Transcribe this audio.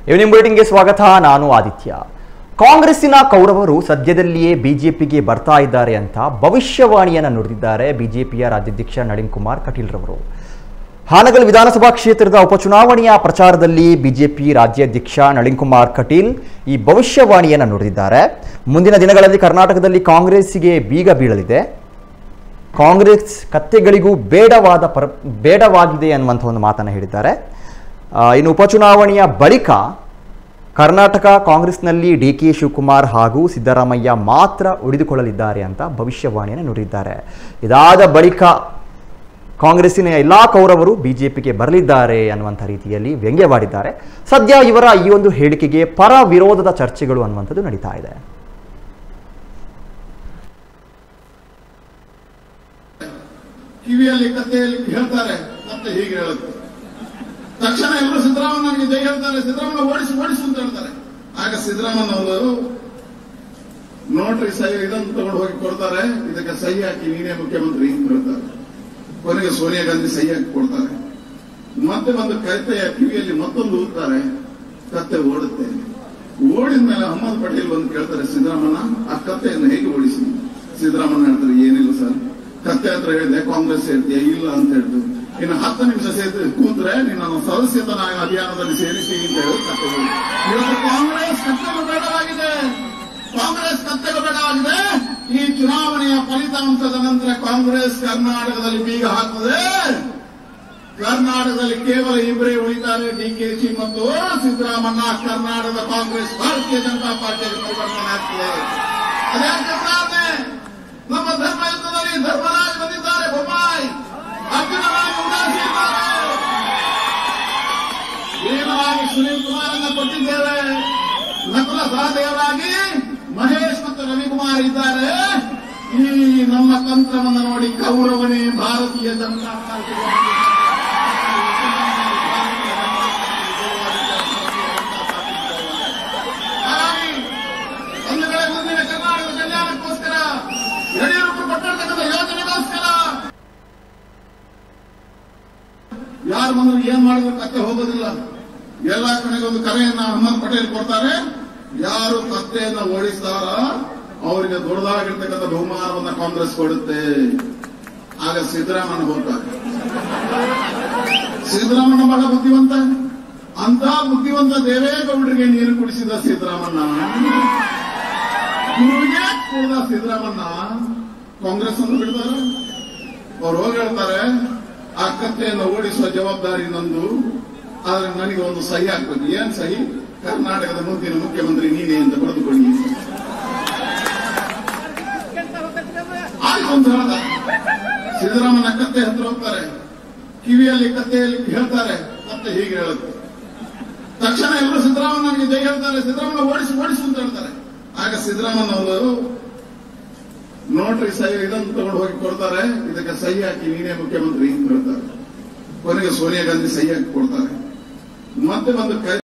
Evening ಬುಲೆಟಿನ್ಗೆ ಸ್ವಾಗತ ನಾನು ಆದಿತ್ಯ ಕಾಂಗ್ರೆಸ್ಸಿನ ಕೌರವರು ಸದ್ಯದಲ್ಲಿಯೇ ಬಿಜೆಪಿಗೆ ಬರ್ತಾ ಇದ್ದಾರೆ ಅಂತ ಭವಿಷ್ಯವಾಣಿಯನ್ನು ನುಡಿದಿದ್ದಾರೆ ಬಿಜೆಪಿಯ ರಾಜ್ಯಾಧ್ಯಕ್ಷ ನಳಿನ್ ಕುಮಾರ್ ಕಟೀಲ್ ರವರು ಹಾನಗಲ್ ವಿಧಾನಸಭಾ ಕ್ಷೇತ್ರದ ಉಪಚುನಾವಣೆಯ ಪ್ರಚಾರದಲ್ಲಿ ಬಿಜೆಪಿ ರಾಜ್ಯಾಧ್ಯಕ್ಷ ನಳಿನ್ ಕುಮಾರ್ ಕಟೀಲ್ ಈ ಭವಿಷ್ಯವಾಣಿಯನ್ನು ನುಡಿದಿದ್ದಾರೆ ಮುಂದಿನ ದಿನಗಳಲ್ಲಿ ಕರ್ನಾಟಕದಲ್ಲಿ ಕಾಂಗ್ರೆಸ್ಸಿಗೆ ಬೀಗ ಬೀಳಲಿದೆ ಕಾಂಗ್ರೆಸ್ ಕತ್ತೆಗಳಿಗೂ ಬೇಡವಾದ ಪರ ಬೇಡವಾಗಿದೆ ಅನ್ನುವಂಥ ಒಂದು ಮಾತನ್ನು ಹೇಳಿದ್ದಾರೆ ಆ, ಇನ್ನು ಉಪಚುನಾವಣೆಯ ಬಳಿಕ ಕರ್ನಾಟಕ ಕಾಂಗ್ರೆಸ್ನಲ್ಲಿ ಡಿ ಕೆ ಶಿವಕುಮಾರ್ ಹಾಗೂ ಸಿದ್ದರಾಮಯ್ಯ ಮಾತ್ರ ಉಳಿದುಕೊಳ್ಳಲಿದ್ದಾರೆ ಅಂತ ಭವಿಷ್ಯವಾಣಿಯನ್ನು ನುಡಿದಿದ್ದಾರೆ ಇದಾದ ಬಳಿಕ ಕಾಂಗ್ರೆಸ್ಸಿನ ಎಲ್ಲ ಕೌರವರು ಬಿಜೆಪಿಗೆ ಬರಲಿದ್ದಾರೆ ಅನ್ನುವಂಥ ರೀತಿಯಲ್ಲಿ ವ್ಯಂಗ್ಯವಾಡಿದ್ದಾರೆ ಸದ್ಯ ಇವರ ಈ ಒಂದು ಹೇಳಿಕೆಗೆ ಪರ ವಿರೋಧದ ಚರ್ಚೆಗಳು ಅನ್ನುವಂಥದ್ದು ನಡೀತಾ ಇದೆ ಕಿವಿಯಲ್ಲಿ ಕಥೆಯಲ್ಲಿ ಹೇಳ್ತಾರೆ ಮತ್ತೆ ಹೀಗೆ ಹೇಳುತ್ತೆ ತಕ್ಷಣ ಎಲ್ಲರೂ ಸಿದ್ದರಾಮಯ್ಯನಿಗೆ ಜೈ ಹೇಳ್ತಾರೆ ಸಿದ್ದರಾಮಯ್ಯ ಓಡಿಸಿ ಓಡಿಸಿ ಅಂತ ಹೇಳ್ತಾರೆ ಆಗ ಸಿದ್ದರಾಮಯ್ಯ ಅವರು ನೋಟ್ರಿ ಸಹಿ ಇದನ್ನು ತಗೊಂಡು ಹೋಗಿ ಕೊಡ್ತಾರೆ ಇದಕ್ಕೆ ಸಹಿ ಹಾಕಿ ನೀನೇ ಮುಖ್ಯಮಂತ್ರಿ ಅಂತ ಹೇಳ್ತಾರೆ ಕೊನೆಗೆ ಸೋನಿಯಾ ಗಾಂಧಿ ಸಹಿ ಹಾಕಿ ಕೊಡ್ತಾರೆ ಮತ್ತೆ ಬಂದು ಕತ್ತೆಯ ಕಿವಿಯಲ್ಲಿ ಮತ್ತೊಂದು ಊದ್ತಾರೆ ಕತ್ತೆ ಓಡುತ್ತೆ ಓಡಿದ ಮೇಲೆ ಅಹಮದ್ ಪಟೇಲ್ ಬಂದು ಕೇಳ್ತಾರೆ ಸಿದ್ದರಾಮಯ್ಯ ಆ ಕತ್ತೆಯನ್ನು ಹೇಗೆ ಓಡಿಸಿ ಸಿದ್ದರಾಮಯ್ಯ ಹೇಳ್ತಾರೆ ಏನಿಲ್ಲ ಸರ್ ಕತ್ತೆ ಹತ್ರ ಹೇಳಿದೆ ಕಾಂಗ್ರೆಸ್ ಹೇಳ್ತೀಯ ಇಲ್ಲ ಅಂತ ಹೇಳ್ತು ಇನ್ನು ಹತ್ತು ನಿಮಿಷ ಸೇರಿ ಕೂತ್ರೆ ನಿನ್ನನ್ನು ಸದಸ್ಯತನ ಅಭಿಯಾನದಲ್ಲಿ ಸೇರಿಸಿ ಅಂತ ಹೇಳಿ ಕತ್ತೆ ಹೋಗಿ. ಇವತ್ತು ಕಾಂಗ್ರೆಸ್ ಕತ್ತೆಗೂ ಬೇಡವಾಗಿದೆ ಕಾಂಗ್ರೆಸ್ ಕತ್ತೆಗೂ ಬೇಡವಾಗಿದೆ ಈ ಚುನಾವಣೆಯ ಫಲಿತಾಂಶದ ನಂತರ ಕಾಂಗ್ರೆಸ್ ಕರ್ನಾಟಕದಲ್ಲಿ ಬೀಗ ಹಾಕುತ್ತದೆ ಕರ್ನಾಟಕದಲ್ಲಿ ಕೇವಲ ಇಬ್ಬರೇ ಉಳಿತಾರೆ ಡಿಕೆಶಿ ಮತ್ತು ಸಿದ್ದರಾಮಯ್ಯ ಕರ್ನಾಟಕದ ಕಾಂಗ್ರೆಸ್ ಭಾರತೀಯ ಜನತಾ ಪಾರ್ಟಿಗೆ ಪರಿವರ್ತನೆ ಆಗ್ತದೆ ಅದೇ ಕಾರಣನೇ ನಮ್ಮ ಧರ್ಮ ಯುದ್ಧದಲ್ಲಿ ಧರ್ಮರಾಜ್ ಬಂದಿದ್ದಾರೆ ಬೊಮ್ಮಾಯಿ ಅರ್ಜುನರಾಗಿ ಉದಾಸಿದ್ದಾರೆ ಭೀಮರಾಗಿ ಸುನೀಲ್ ಕುಮಾರನ್ನ ಕೊಟ್ಟಿದ್ದೇವೆ ನಕುಲ ಸಹದೇವರಾಗಿ ಮಹೇಶ್ ಮತ್ತು ರವಿಕುಮಾರ್ ಇದ್ದಾರೆ ಈ ನಮ್ಮ ತಂತ್ರವನ್ನು ನೋಡಿ ಕೌರವನೇ ಭಾರತೀಯ ಜನತಾ ಪಾರ್ಟಿ ಹಾಗಾಗಿ ಒಂದು ಕಡೆ ಮುಂದಿನ ಕರ್ನಾಟಕದ ಕಲ್ಯಾಣಕ್ಕೋಸ್ಕರ ಯಡಿಯೂರಪ್ಪ ಕೊಟ್ಟಿರ್ತಕ್ಕಂಥ ಯೋಜನೆಗೋಸ್ಕರ ಯಾರು ಬಂದ್ರು ಏನ್ ಮಾಡಿದ್ರು ಕತ್ತೆ ಹೋಗೋದಿಲ್ಲ ಎಲ್ಲಾ ಕಡೆಗೆ ಒಂದು ಕರೆಯನ್ನ ಅಹಮದ್ ಪಟೇಲ್ ಕೊಡ್ತಾರೆ ಯಾರು ಕತ್ತೆಯನ್ನ ಓಡಿಸ್ತಾರ ಅವರಿಗೆ ದೊಡ್ಡದಾಗಿರ್ತಕ್ಕಂಥ ಬಹುಮಾನವನ್ನ ಕಾಂಗ್ರೆಸ್ ಕೊಡುತ್ತೆ ಆಗ ಸಿದ್ದರಾಮಯ್ಯ ಹೋಗ್ತಾರೆ ಸಿದ್ದರಾಮಯ್ಯ ಬಹಳ ಬುದ್ಧಿವಂತ ಅಂತ ಬುದ್ಧಿವಂತ ದೇವೇಗೌಡರಿಗೆ ನೀರು ಕುಡಿಸಿದ ಸಿದ್ದರಾಮಯ್ಯ ಗುರುವಿಗೆ ಕುಡಿದ ಸಿದ್ದರಾಮಯ್ಯ ಕಾಂಗ್ರೆಸ್ ಅನ್ನು ಬಿಡ್ತಾರ ಅವ್ರು ಹೋಗಿ ಹೇಳ್ತಾರೆ ಆ ಕತ್ತೆಯನ್ನು ಓಡಿಸುವ ಜವಾಬ್ದಾರಿ ನಂದು ಆದ್ರೆ ನನಗೆ ಒಂದು ಸಹಿ ಹಾಕ್ಬೇಕು ಏನ್ ಸಹಿ ಕರ್ನಾಟಕದ ಮುಂದಿನ ಮುಖ್ಯಮಂತ್ರಿ ನೀನೇ ಅಂತ ಬರೆದುಕೊಳ್ಳಿ ಆಯ್ತು ಅಂತ ಹೇಳ್ದ ಸಿದ್ದರಾಮಯ್ಯ ಕತ್ತೆ ಹತ್ರ ಹೋಗ್ತಾರೆ ಕಿವಿಯಲ್ಲಿ ಕತ್ತೆಯಲ್ಲಿ ಹೇಳ್ತಾರೆ ಮತ್ತೆ ಹೀಗೆ ಹೇಳುತ್ತೆ ತಕ್ಷಣ ಎಲ್ಲರೂ ಸಿದ್ದರಾಮಯ್ಯನಿಗೆ ಜೈ ಹೇಳ್ತಾರೆ ಸಿದ್ದರಾಮಯ್ಯ ಓಡಿಸಿ ಓಡಿಸಿ ಅಂತ ಹೇಳ್ತಾರೆ ಆಗ ಸಿದ್ದರಾಮಯ್ಯ ಅವರು ನೋಟ್ರಿ ಸಹಿ ಇದನ್ನು ತಗೊಂಡು ಹೋಗಿ ಕೊಡ್ತಾರೆ ಇದಕ್ಕೆ ಸಹಿ ಹಾಕಿ ನೀನೇ ಮುಖ್ಯಮಂತ್ರಿ ಅಂತ ಹೇಳ್ತಾರೆ ಕೊನೆಗೆ ಸೋನಿಯಾ ಗಾಂಧಿ ಸಹಿ ಹಾಕಿ ಕೊಡ್ತಾರೆ ಮತ್ತೆ ಬಂದು ಕೈ